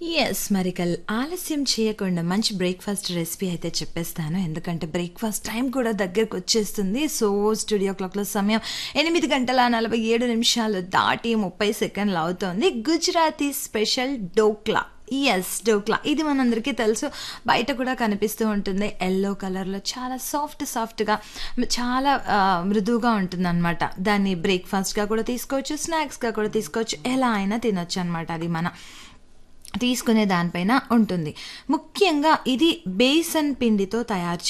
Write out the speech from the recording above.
yes మరి కల్ ఆలస్యం చేయకుండా మంచి బ్రేక్ఫాస్ట్ రెసిపీ అయితే చెప్పేస్తాను ఎందుకంటే బ్రేక్ఫాస్ట్ టైం కూడా దగ్గరకు వచ్చేస్తుంది సో స్టూడియో క్లాక్లో సమయం ఎనిమిది గంటల నలభై ఏడు నిమిషాలు దాటి ముప్పై సెకండ్లు అవుతోంది గుజరాతీ స్పెషల్ డోక్లా ఎస్ డోక్లా ఇది మనందరికీ తెలుసు బయట కూడా కనిపిస్తూ ఉంటుంది ఎల్లో కలర్లో చాలా సాఫ్ట్ సాఫ్ట్గా చాలా ఆ, మృదువుగా ఉంటుంది అనమాట దాన్ని బ్రేక్ఫాస్ట్గా కూడా తీసుకోవచ్చు స్నాక్స్గా కూడా తీసుకోవచ్చు ఎలా అయినా తినొచ్చు అనమాట అది మన తీసుకునే దానిపైన ఉంటుంది ముఖ్యంగా ఇది బేసన్ పిండితో తయారు